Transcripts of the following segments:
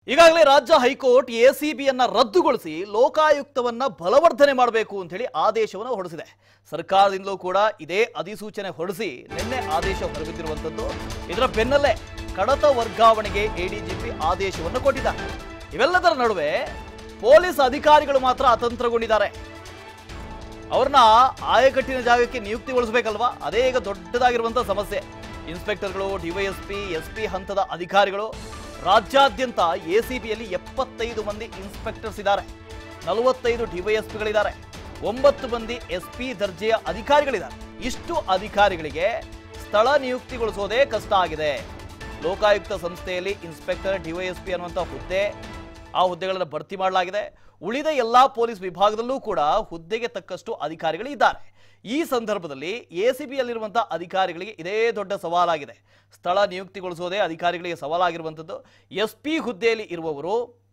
ಈಗಾಗಲೇ ರಾಜ್ಯ ಹೈಕೋರ್ಟ್ ಎಸಿಬಿಯನ್ನ ರದ್ದುಗೊಳಿಸಿ ಲೋಕಾಯುಕ್ತವನ್ನ ಬಲವರ್ಧನೆ ಮಾಡಬೇಕು ಅಂತ ಹೇಳಿ ಆದೇಶವನ್ನು ಹೊರಡಿಸಿದೆ ಸರ್ಕಾರದಿಂದಲೂ ಕೂಡ ಇದೇ ಅಧಿಸೂಚನೆ ಹೊರಡಿಸಿ ನಿನ್ನೆ ಆದೇಶ ಹೊರಬಿದ್ದಿರುವಂತದ್ದು ಇದರ ಬೆನ್ನಲ್ಲೇ ಕಡತ ವರ್ಗಾವಣೆಗೆ ಎಡಿಜಿಪಿ ಆದೇಶವನ್ನು ಕೊಟ್ಟಿದ್ದಾರೆ ಇವೆಲ್ಲದರ ನಡುವೆ ಪೊಲೀಸ್ ಅಧಿಕಾರಿಗಳು ಮಾತ್ರ ಅತಂತ್ರಗೊಂಡಿದ್ದಾರೆ ಅವ್ರನ್ನ ಆಯಕಟ್ಟಿನ ಜಾಗಕ್ಕೆ ನಿಯುಕ್ತಿಗೊಳಿಸಬೇಕಲ್ವಾ ಅದೇ ಈಗ ದೊಡ್ಡದಾಗಿರುವಂತಹ ಸಮಸ್ಯೆ ಇನ್ಸ್ಪೆಕ್ಟರ್ಗಳು ಡಿವೈಎಸ್ಪಿ ಎಸ್ಪಿ ಹಂತದ ಅಧಿಕಾರಿಗಳು ರಾಜ್ಯಾದ್ಯಂತ ಎಸಿಬಿಯಲ್ಲಿ ಎಪ್ಪತ್ತೈದು ಮಂದಿ ಇನ್ಸ್ಪೆಕ್ಟರ್ಸ್ ಇದ್ದಾರೆ ನಲವತ್ತೈದು ಡಿವೈಎಸ್ಪಿಗಳಿದ್ದಾರೆ ಒಂಬತ್ತು ಮಂದಿ ಎಸ್ಪಿ ದರ್ಜೆಯ ಅಧಿಕಾರಿಗಳಿದ್ದಾರೆ ಇಷ್ಟು ಅಧಿಕಾರಿಗಳಿಗೆ ಸ್ಥಳ ನಿಯುಕ್ತಿಗೊಳಿಸೋದೇ ಕಷ್ಟ ಆಗಿದೆ ಲೋಕಾಯುಕ್ತ ಸಂಸ್ಥೆಯಲ್ಲಿ ಇನ್ಸ್ಪೆಕ್ಟರ್ ಡಿವೈಎಸ್ಪಿ ಅನ್ನುವಂಥ ಹುದ್ದೆ ಆ ಹುದ್ದೆಗಳನ್ನು ಭರ್ತಿ ಮಾಡಲಾಗಿದೆ ಉಳಿದ ಎಲ್ಲಾ ಪೊಲೀಸ್ ವಿಭಾಗದಲ್ಲೂ ಕೂಡ ಹುದ್ದೆಗೆ ತಕ್ಕಷ್ಟು ಅಧಿಕಾರಿಗಳು ಇದ್ದಾರೆ ಈ ಸಂದರ್ಭದಲ್ಲಿ ಎಸಿಬಿಯಲ್ಲಿರುವಂತಹ ಅಧಿಕಾರಿಗಳಿಗೆ ಇದೇ ದೊಡ್ಡ ಸವಾಲಾಗಿದೆ ಸ್ಥಳ ನಿಯುಕ್ತಿಗೊಳಿಸೋದೇ ಅಧಿಕಾರಿಗಳಿಗೆ ಸವಾಲಾಗಿರುವಂಥದ್ದು ಎಸ್ ಪಿ ಹುದ್ದೆಯಲ್ಲಿ ಇರುವವರು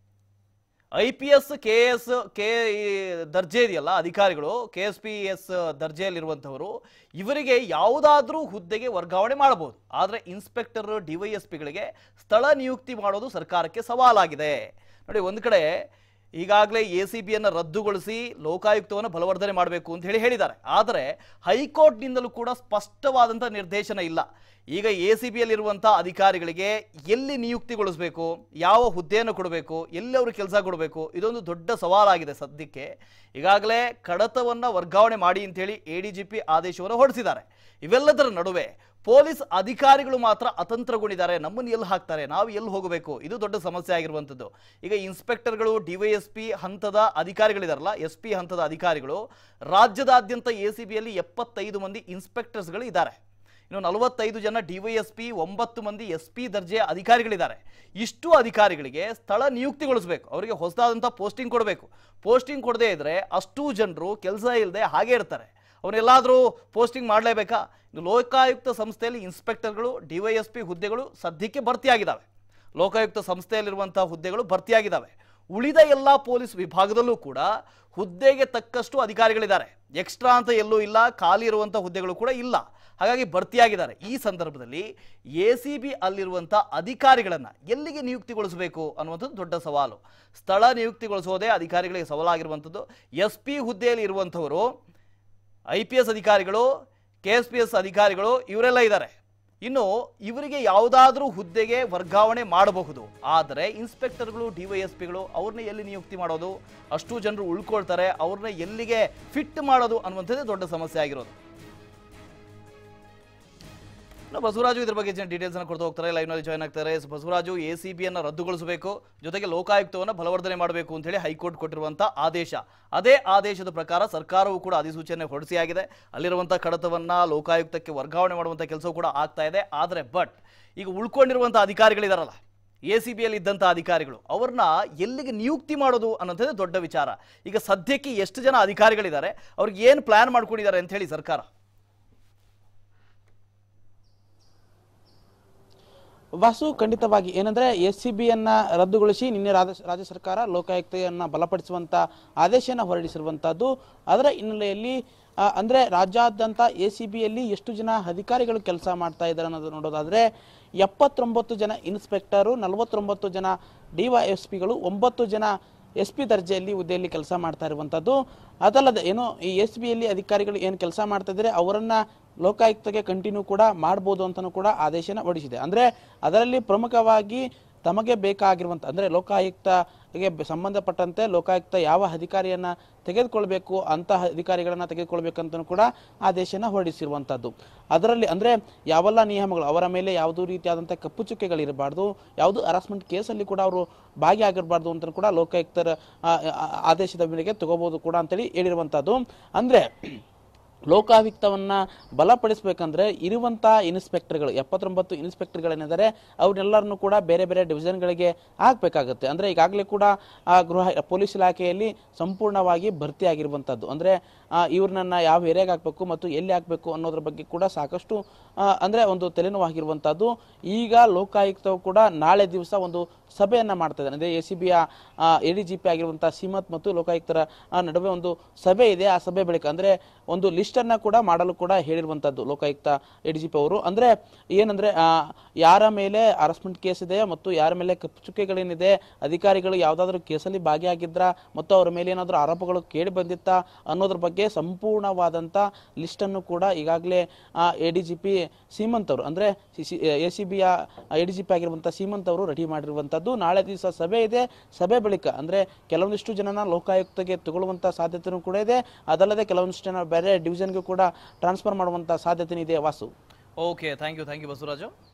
I P S K S K ದರ್ಜೆ ಇದೆಯಲ್ಲ ಅಧಿಕಾರಿಗಳು ಕೆ ಎಸ್ ಪಿ ಎಸ್ ದರ್ಜೆಯಲ್ಲಿರುವಂಥವರು ಇವರಿಗೆ ಯಾವುದಾದ್ರೂ ಹುದ್ದೆಗೆ ವರ್ಗಾವಣೆ ಮಾಡಬಹುದು ಆದರೆ ಇನ್ಸ್ಪೆಕ್ಟರ್ ಡಿವೈಎಸ್ಪಿಗಳಿಗೆ ಸ್ಥಳ ನಿಯುಕ್ತಿ ಮಾಡೋದು ಸರ್ಕಾರಕ್ಕೆ ಸವಾಲಾಗಿದೆ ನೋಡಿ ಒಂದು ಕಡೆ ಈಗಾಗಲೇ ಎ ಸಿ ಬಿಯನ್ನು ರದ್ದುಗೊಳಿಸಿ ಲೋಕಾಯುಕ್ತವನ್ನು ಬಲವರ್ಧನೆ ಮಾಡಬೇಕು ಅಂತ ಹೇಳಿ ಹೇಳಿದ್ದಾರೆ ಆದರೆ ಹೈಕೋರ್ಟ್ನಿಂದಲೂ ಕೂಡ ಸ್ಪಷ್ಟವಾದಂಥ ನಿರ್ದೇಶನ ಇಲ್ಲ ಈಗ ಎ ಸಿ ಬಿಯಲ್ಲಿರುವಂಥ ಅಧಿಕಾರಿಗಳಿಗೆ ಎಲ್ಲಿ ನಿಯುಕ್ತಿಗೊಳಿಸಬೇಕು ಯಾವ ಹುದ್ದೆಯನ್ನು ಕೊಡಬೇಕು ಎಲ್ಲಿ ಅವರು ಕೆಲಸ ಕೊಡಬೇಕು ಇದೊಂದು ದೊಡ್ಡ ಸವಾಲಾಗಿದೆ ಸದ್ಯಕ್ಕೆ ಈಗಾಗಲೇ ಕಡತವನ್ನು ವರ್ಗಾವಣೆ ಮಾಡಿ ಅಂತೇಳಿ ಎ ಡಿ ಜಿ ಪಿ ಆದೇಶವನ್ನು ಹೊರಡಿಸಿದ್ದಾರೆ ಇವೆಲ್ಲದರ ನಡುವೆ ಪೊಲೀಸ್ ಅಧಿಕಾರಿಗಳು ಮಾತ್ರ ಅತಂತ್ರಗೊಂಡಿದ್ದಾರೆ ನಮ್ಮನ್ನು ಎಲ್ಲಿ ಹಾಕ್ತಾರೆ ನಾವು ಎಲ್ಲಿ ಹೋಗಬೇಕು ಇದು ದೊಡ್ಡ ಸಮಸ್ಯೆ ಆಗಿರುವಂಥದ್ದು ಈಗ ಇನ್ಸ್ಪೆಕ್ಟರ್ಗಳು ಡಿವೈಎಸ್ಪಿ ಹಂತದ ಅಧಿಕಾರಿಗಳಿದಾರಲ್ಲ ಎಸ್ ಪಿ ಹಂತದ ಅಧಿಕಾರಿಗಳು ರಾಜ್ಯದಾದ್ಯಂತ ಎ ಸಿ ಬಿಯಲ್ಲಿ ಎಪ್ಪತ್ತೈದು ಮಂದಿ ಇನ್ಸ್ಪೆಕ್ಟರ್ಸ್ಗಳು ಇದ್ದಾರೆ ಇನ್ನು ನಲವತ್ತೈದು ಜನ ಡಿವೈಎಸ್ಪಿ ಒಂಬತ್ತು ಮಂದಿ ಎಸ್ ಪಿ ದರ್ಜೆಯ ಅಧಿಕಾರಿಗಳಿದ್ದಾರೆ ಇಷ್ಟು ಅಧಿಕಾರಿಗಳಿಗೆ ಸ್ಥಳ ನಿಯುಕ್ತಿಗೊಳಿಸಬೇಕು ಅವರಿಗೆ ಹೊಸದಾದಂಥ ಪೋಸ್ಟಿಂಗ್ ಕೊಡಬೇಕು ಪೋಸ್ಟಿಂಗ್ ಕೊಡದೇ ಇದ್ರೆ ಅಷ್ಟು ಜನರು ಕೆಲಸ ಇಲ್ಲದೆ ಹಾಗೆ ಇರ್ತಾರೆ ಅವನ್ನೆಲ್ಲಾದರೂ ಪೋಸ್ಟಿಂಗ್ ಮಾಡಲೇಬೇಕಾ ಇನ್ನು ಲೋಕಾಯುಕ್ತ ಸಂಸ್ಥೆಯಲ್ಲಿ ಇನ್ಸ್ಪೆಕ್ಟರ್ಗಳು ಡಿವೈಎಸ್ಪಿ ಹುದ್ದೆಗಳು ಸದ್ಯಕ್ಕೆ ಭರ್ತಿಯಾಗಿದ್ದಾವೆ ಲೋಕಾಯುಕ್ತ ಸಂಸ್ಥೆಯಲ್ಲಿರುವಂಥ ಹುದ್ದೆಗಳು ಭರ್ತಿಯಾಗಿದ್ದಾವೆ ಉಳಿದ ಎಲ್ಲ ಪೊಲೀಸ್ ವಿಭಾಗದಲ್ಲೂ ಕೂಡ ಹುದ್ದೆಗೆ ತಕ್ಕಷ್ಟು ಅಧಿಕಾರಿಗಳಿದ್ದಾರೆ ಎಕ್ಸ್ಟ್ರಾ ಅಂತ ಎಲ್ಲೂ ಇಲ್ಲ ಖಾಲಿ ಇರುವಂಥ ಹುದ್ದೆಗಳು ಕೂಡ ಇಲ್ಲ ಹಾಗಾಗಿ ಭರ್ತಿಯಾಗಿದ್ದಾರೆ ಈ ಸಂದರ್ಭದಲ್ಲಿ ಎ ಸಿ ಬಿ ಅಲ್ಲಿರುವಂಥ ಅಧಿಕಾರಿಗಳನ್ನು ಎಲ್ಲಿಗೆ ನಿಯುಕ್ತಿಗೊಳಿಸಬೇಕು ಅನ್ನುವಂಥದ್ದು ದೊಡ್ಡ ಸವಾಲು ಸ್ಥಳ ನಿಯುಕ್ತಿಗೊಳಿಸೋದೇ ಅಧಿಕಾರಿಗಳಿಗೆ ಸವಾಲಾಗಿರುವಂಥದ್ದು ಎಸ್ ಪಿ ಹುದ್ದೆಯಲ್ಲಿ ಇರುವಂಥವರು ಐ ಪಿ ಎಸ್ ಅಧಿಕಾರಿಗಳು ಕೆ ಎಸ್ ಪಿ ಎಸ್ ಅಧಿಕಾರಿಗಳು ಇವರೆಲ್ಲ ಇದ್ದಾರೆ ಇನ್ನು ಇವರಿಗೆ ಯಾವುದಾದ್ರೂ ಹುದ್ದೆಗೆ ವರ್ಗಾವಣೆ ಮಾಡಬಹುದು ಆದರೆ ಇನ್ಸ್ಪೆಕ್ಟರ್ಗಳು ಡಿವೈಎಸ್ಪಿಗಳು ಅವ್ರನ್ನ ಎಲ್ಲಿ ನಿಯುಕ್ತಿ ಮಾಡೋದು ಅಷ್ಟು ಜನರು ಉಳ್ಕೊಳ್ತಾರೆ ಅವ್ರನ್ನ ಎಲ್ಲಿಗೆ ಫಿಟ್ ಮಾಡೋದು ಅನ್ನುವಂಥದ್ದೇ ದೊಡ್ಡ ಸಮಸ್ಯೆ ಆಗಿರೋದು ಇನ್ನು ಬಸವರಾಜು ಇದ್ರ ಬಗ್ಗೆ ಡೀಟೇಲ್ಸ್ ಅನ್ನು ಕೊಡ್ತಾ ಹೋಗ್ತಾರೆ ಲೈವ್ ನಲ್ಲಿ ಜಾಯ್ನ್ ಆಗ್ತಾರೆ so Basavaraju A C B ಅನ್ನು ರದ್ದುಗೊಳಿಸಬೇಕು ಜೊತೆಗೆ ಲೋಕಾಯುಕ್ತವನ್ನು ಬಲವರ್ಧನೆ ಮಾಡಬೇಕು ಅಂತ ಹೇಳಿ ಹೈಕೋರ್ಟ್ ಕೊಟ್ಟಿರುವಂತಹ ಆದೇಶ ಅದೇ ಆದೇಶದ ಪ್ರಕಾರ ಸರ್ಕಾರವು ಕೂಡ ಅಧಿಸೂಚನೆ ಹೊರಡಿಸಿಯಾಗಿದೆ ಅಲ್ಲಿರುವಂತಹ ಕಡತವನ್ನ ಲೋಕಾಯುಕ್ತಕ್ಕೆ ವರ್ಗಾವಣೆ ಮಾಡುವಂತ ಕೆಲಸವೂ ಕೂಡ ಆಗ್ತಾ ಇದೆ ಆದರೆ ಬಟ್ ಈಗ ಉಳ್ಕೊಂಡಿರುವಂತಹ ಅಧಿಕಾರಿಗಳಿದಾರಲ್ಲ ಎ ಸಿ ಬಿಯಲ್ಲಿ ಇದ್ದಂಥ ಅಧಿಕಾರಿಗಳು ಅವ್ರನ್ನ ಎಲ್ಲಿಗೆ ನಿಯುಕ್ತಿ ಮಾಡೋದು ಅನ್ನೋಂಥದ್ದೇ ದೊಡ್ಡ ವಿಚಾರ ಈಗ ಸದ್ಯಕ್ಕೆ ಎಷ್ಟು ಜನ ಅಧಿಕಾರಿಗಳಿದ್ದಾರೆ ಅವ್ರಿಗೆ ಏನು ಪ್ಲಾನ್ ಮಾಡ್ಕೊಂಡಿದ್ದಾರೆ ಅಂತ ಹೇಳಿ ಸರ್ಕಾರ ವಾಸು ಖಂಡಿತವಾಗಿ ಏನಂದ್ರೆ ಎಸ್ ಸಿ ಬಿಯನ್ನ ರದ್ದುಗೊಳಿಸಿ ನಿನ್ನೆ ರಾಜ್ಯ ರಾಜ್ಯ ಸರ್ಕಾರ ಲೋಕಾಯುಕ್ತೆಯನ್ನ ಬಲಪಡಿಸುವಂತ ಆದೇಶನ ಹೊರಡಿಸಿರುವಂತಹದ್ದು ಅದರ ಹಿನ್ನೆಲೆಯಲ್ಲಿ ಆ, ಅಂದ್ರೆ ರಾಜ್ಯಾದ್ಯಂತ ಎ ಸಿ ಬಿಯಲ್ಲಿ ಎಷ್ಟು ಜನ ಅಧಿಕಾರಿಗಳು ಕೆಲಸ ಮಾಡ್ತಾ ಇದ್ದಾರೆ ಅನ್ನೋದು ನೋಡೋದಾದ್ರೆ ಎಪ್ಪತ್ತೊಂಬತ್ತು ಜನ ಇನ್ಸ್ಪೆಕ್ಟರು ನಲವತ್ತೊಂಬತ್ತು ಜನ ಡಿವೈಎಸ್ ಪಿಗಳು ಒಂಬತ್ತು ಜನ ಎಸ್ ಪಿ ದರ್ಜೆಯಲ್ಲಿ ಹುದ್ದೆಯಲ್ಲಿ ಕೆಲಸ ಮಾಡ್ತಾ ಇರುವಂಥದ್ದು ಅದಲ್ಲದೆ ಏನು ಈ ಎಸ್ ಬಿಯಲ್ಲಿ ಅಧಿಕಾರಿಗಳು ಏನು ಕೆಲಸ ಮಾಡ್ತಾ ಇದ್ದಾರೆ ಅವರನ್ನ ಲೋಕಾಯುಕ್ತಗೆ ಕಂಟಿನ್ಯೂ ಕೂಡ ಮಾಡ್ಬೋದು ಅಂತಲೂ ಕೂಡ ಆದೇಶನ ಹೊರಡಿಸಿದೆ ಅಂದ್ರೆ ಅದರಲ್ಲಿ ಪ್ರಮುಖವಾಗಿ ತಮಗೆ ಬೇಕಾಗಿರುವಂಥ ಅಂದ್ರೆ ಲೋಕಾಯುಕ್ತಗೆ ಬೆ- ಸಂಬಂಧಪಟ್ಟಂತೆ ಲೋಕಾಯುಕ್ತ ಯಾವ ಅಧಿಕಾರಿಯನ್ನ ತೆಗೆದುಕೊಳ್ಬೇಕು ಅಂತಹ ಅಧಿಕಾರಿಗಳನ್ನ ತೆಗೆದುಕೊಳ್ಬೇಕಂತನೂ ಕೂಡ ಆದೇಶನ ಹೊರಡಿಸಿರುವಂಥದ್ದು ಅದರಲ್ಲಿ ಅಂದ್ರೆ ಯಾವೆಲ್ಲ ನಿಯಮಗಳು ಅವರ ಮೇಲೆ ಯಾವುದೂ ರೀತಿಯಾದಂಥ ಕಪ್ಪು ಚುಕ್ಕೆಗಳಿರಬಾರ್ದು ಯಾವುದು ಹರಾಸ್ಮೆಂಟ್ ಕೇಸಲ್ಲಿ ಕೂಡ ಅವರು ಭಾಗಿಯಾಗಿರಬಾರ್ದು ಅಂತ ಕೂಡ ಲೋಕಾಯುಕ್ತರ ಆ, ಆ, ಆದೇಶದ ಮೇರೆಗೆ ತಗೋಬಹುದು ಕೂಡ ಅಂತೇಳಿ ಹೇಳಿರುವಂಥದ್ದು ಅಂದ್ರೆ ಲೋಕಾಯುಕ್ತವನ್ನ ಬಲಪಡಿಸಬೇಕಂದ್ರೆ ಇರುವಂತ ಇನ್ಸ್ಪೆಕ್ಟರ್ಗಳು ಎಪ್ಪತ್ತೊಂಬತ್ತು ಇನ್ಸ್ಪೆಕ್ಟರ್ಗಳೇನಿದ್ದಾರೆ ಅವ್ರನ್ನೆಲ್ಲರನ್ನು ಕೂಡ ಬೇರೆ ಬೇರೆ ಡಿವಿಷನ್ಗಳಿಗೆ ಹಾಕ್ಬೇಕಾಗುತ್ತೆ ಅಂದ್ರೆ ಈಗಾಗಲೇ ಕೂಡ ಆ ಗೃಹ ಪೊಲೀಸ್ ಇಲಾಖೆಯಲ್ಲಿ ಸಂಪೂರ್ಣವಾಗಿ ಭರ್ತಿ ಆಗಿರುವಂತದ್ದು ಅಂದ್ರೆ ಆ, ಇವ್ರನ್ನ ಯಾವ ಏರಿಯಾಗೆ ಹಾಕ್ಬೇಕು ಮತ್ತು ಎಲ್ಲಿ ಹಾಕ್ಬೇಕು ಅನ್ನೋದ್ರ ಬಗ್ಗೆ ಕೂಡ ಸಾಕಷ್ಟು ಆ, ಅಂದ್ರೆ ಒಂದು ತಲೆನೋವಾಗಿರುವಂತದ್ದು ಈಗ ಲೋಕಾಯುಕ್ತವು ಕೂಡ ನಾಳೆ ದಿವಸ ಒಂದು ಸಭೆಯನ್ನ ಮಾಡ್ತಾ ಇದ್ದಾರೆ ಅಂದ್ರೆ ಎ ಸಿ ಬಿಯ ಎ ಡಿ ಜಿ ಪಿ ಆಗಿರುವಂತಹ ಸೀಮತ್ ಮತ್ತು ಲೋಕಾಯುಕ್ತರ ಆ, ನಡುವೆ ಒಂದು ಸಭೆ ಇದೆ ಆ ಸಭೆ ಬಳಿಕ ಅಂದ್ರೆ ಒಂದು ಲಿಸ್ಟ್ ಅನ್ನ ಕೂಡ ಮಾಡಲು ಕೂಡ ಹೇಳಿರುವಂತದ್ದು Lokayukta A D G P ಅವರು ಅಂದ್ರೆ ಏನಂದ್ರೆ ಆ, ಯಾರ ಮೇಲೆ ಹರಾಸ್ಮೆಂಟ್ ಕೇಸ್ ಇದೆ ಮತ್ತು ಯಾರ ಮೇಲೆ ಕಪ್ಪುಚುಕ್ಕೆಗಳೇನಿದೆ ಅಧಿಕಾರಿಗಳು ಯಾವ್ದಾದ್ರು ಕೇಸಲ್ಲಿ ಭಾಗಿಯಾಗಿದ್ರ ಮತ್ತು ಅವರ ಮೇಲೆ ಏನಾದರೂ ಆರೋಪಗಳು ಕೇಳಿ ಬಂದಿತ್ತಾ ಅನ್ನೋದ್ರ ಬಗ್ಗೆ ಸಂಪೂರ್ಣವಾದಂಥ ಲಿಸ್ಟನ್ನು ಕೂಡ ಈಗಾಗಲೇ A D G P Seemanth ಅವರು ಅಂದರೆ ಎ ಸಿ ಬಿಯ ಎ ಡಿ ಜಿ ಪಿ ಆಗಿರುವಂಥ ಸೀಮಂತ್ ಅವರು ರೆಡಿ ಮಾಡಿರುವಂಥದ್ದು ನಾಳೆ ದಿವಸ ಸಭೆ ಇದೆ ಸಭೆ ಬಳಿಕ ಅಂದರೆ ಕೆಲವೊಂದಿಷ್ಟು ಜನನ ಲೋಕಾಯುಕ್ತಗೆ ತಗೊಳ್ಳುವಂಥ ಸಾಧ್ಯತೆಯೂ ಕೂಡ ಇದೆ ಅದಲ್ಲದೆ ಕೆಲವೊಂದಿಷ್ಟು ಜನ ಬೇರೆ ಡಿವಿಷನ್ಗೂ ಕೂಡ ಟ್ರಾನ್ಸ್ಫರ್ ಮಾಡುವಂಥ ಸಾಧ್ಯತೆ ಇದೆ Vasu okay thank you thank you Basavaraju